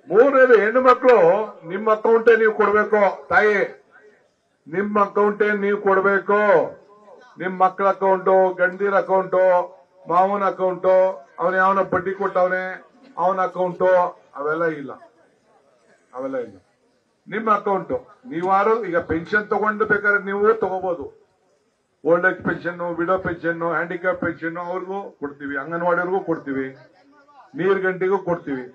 ಮೂರನೇದು ಹೆಣ್ಣು ಮಕ್ಕಳು ನಿಮ್ಮ ಅಕೌಂಟೇ ನೀವು ಕೊಡ್ಬೇಕು ತಾಯಿ ನಿಮ್ಮ ಅಕೌಂಟೇ ನೀವು ಕೊಡ್ಬೇಕು ನಿಮ್ ಮಕ್ಕಳ ಅಕೌಂಟು ಗಂಡಿರ ಅಕೌಂಟು ಮಾವನ ಅಕೌಂಟು ಅವನ ಯಾವನ ಬಡ್ಡಿ ಕೊಟ್ಟವನೆ ಅವನ ಅಕೌಂಟು ಅವೆಲ್ಲ ಇಲ್ಲ ಅವೆಲ್ಲ ಇಲ್ಲ ನಿಮ್ಮ ಅಕೌಂಟು ನೀವಾರು ಈಗ ಪೆನ್ಷನ್ ತಗೊಂಡು ಬೇಕಾದ್ರೆ ನೀವು ತಗೋಬಹುದು old age pension widow pension handicap pension ಅವ್ರಿಗೂ ಕೊಡ್ತೀವಿ ಅಂಗನವಾಡಿಯವ್ರಿಗೂ ಕೊಡ್ತೀವಿ ನೀರ್ ಗಂಟೆಗೂ ಕೊಡ್ತೀವಿ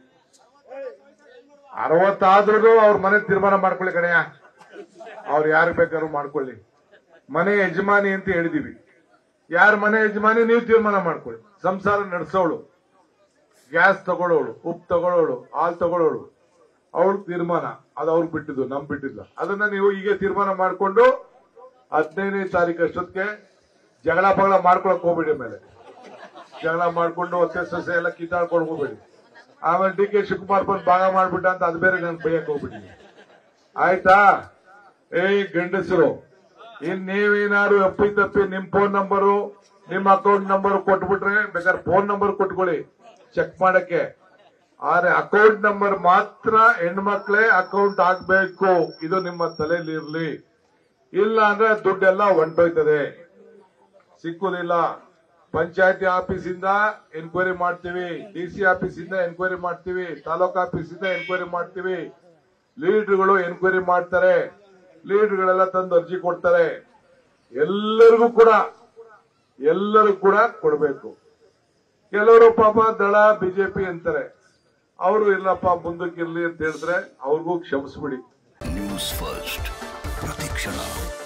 ಅರವತ್ತಾದ್ರೂ ಅವ್ರ ಮನೆ ತೀರ್ಮಾನ ಮಾಡ್ಕೊಳ್ಳಿ ಕಣಯ್ಯ ಅವ್ರು ಯಾರು ಬೇಕಾದ್ರೂ ಮಾಡ್ಕೊಳ್ಳಿ ಮನೆ ಯಜಮಾನಿ ಅಂತ ಹೇಳಿದೀವಿ ಯಾರ ಮನೆ ಯಜಮಾನಿ ನೀವು ತೀರ್ಮಾನ ಮಾಡ್ಕೊಳ್ಳಿ ಸಂಸಾರ ನಡೆಸೋಳು ಗ್ಯಾಸ್ ತಗೊಳ್ಳೋಳು ಉಪ್ಪು ತಗೊಳ್ಳೋಳು ಹಾಲು ತಗೊಳ್ಳೋಳು ಅವ್ರ ತೀರ್ಮಾನ ಅದು ಅವ್ರಿಗೆ ಬಿಟ್ಟಿದ್ದು ನಮ್ ಬಿಟ್ಟಿಲ್ಲ ಅದನ್ನ ನೀವು ಈಗ ತೀರ್ಮಾನ ಮಾಡ್ಕೊಂಡು ಹದಿನೈದನೇ ತಾರೀಕು ಅಷ್ಟೊತ್ತಿಗೆ ಜಗಳ ಪಗಳ ಮಾಡ್ಕೊಳಕ್ ಹೋಗ್ಬೇಡಿ ಮೇಲೆ ಜಗಳ ಮಾಡ್ಕೊಂಡು ಹೊತ್ತೆ ಸೊಸೆ ಎಲ್ಲ ಕಿತ್ತಾಡ್ಕೊಂಡು ಹೋಗ್ಬೇಡಿ ಆಮೇಲೆ ಡಿ ಕೆ ಶಿವಕುಮಾರ್ ಬಂದು ಭಾಗ ಮಾಡ್ಬಿಟ್ಟ ಅಂತ ಅದು ಬೇರೆ ನನ್ ಬೈಯಕ್ ಹೋಗ್ಬಿಡಿ ಆಯ್ತಾ ಏಯ್ ಗಂಡಸರು ಇನ್ ನೀವೇನಾದ್ರು ಅಪ್ಪಿ ತಪ್ಪಿ ನಿಮ್ ಫೋನ್ ನಂಬರು ನಿಮ್ ಅಕೌಂಟ್ ನಂಬರ್ ಕೊಟ್ಬಿಟ್ರೆ ಬೇಕಾದ್ರೆ ಫೋನ್ ನಂಬರ್ ಕೊಟ್ಕೊಳ್ಳಿ ಚೆಕ್ ಮಾಡಕ್ಕೆ ಆದ್ರೆ ಅಕೌಂಟ್ ನಂಬರ್ ಮಾತ್ರ ಹೆಣ್ಮಕ್ಳೇ ಅಕೌಂಟ್ ಆಗ್ಬೇಕು ಇದು ನಿಮ್ಮ ತಲೆಯಲ್ಲಿ ಇರ್ಲಿ ಇಲ್ಲ ಅಂದ್ರೆ ದುಡ್ಡೆಲ್ಲ ಹೊಂಟೋಯ್ತದೆ ಸಿಕ್ಕುದಿಲ್ಲ ಪಂಚಾಯತಿ ಆಫೀಸಿಂದ ಎನ್ಕ್ವೈರಿ ಮಾಡ್ತೀವಿ ಡಿ ಸಿ ಆಫೀಸಿಂದ ಎನ್ಕ್ವೈರಿ ಮಾಡ್ತೀವಿ ತಾಲೂಕ್ ಆಫೀಸಿಂದ ಎನ್ಕ್ವೈರಿ ಮಾಡ್ತೀವಿ ಲೀಡ್ಗಳು ಎನ್ಕ್ವೈರಿ ಮಾಡ್ತಾರೆ ಲೀಡ್ಗಳೆಲ್ಲ ತಂದು ಅರ್ಜಿ ಕೊಡ್ತಾರೆ ಎಲ್ಲರಿಗೂ ಕೂಡ ಎಲ್ಲರೂ ಕೂಡ ಕೊಡಬೇಕು ಕೆಲವರು ಪಾಪ ದಳ ಬಿಜೆಪಿ ಅಂತಾರೆ ಅವರು ಇಲ್ಲಪ್ಪ ಮುಂದಕ್ಕಿರ್ಲಿ ಅಂತ ಹೇಳಿದ್ರೆ ಅವ್ರಿಗೂ ಕ್ಷಮಿಸ್ಬಿಡಿ ನ್ಯೂಸ್ ಫಸ್ಟ್ ಪ್ರತಿಕ್ಷಣ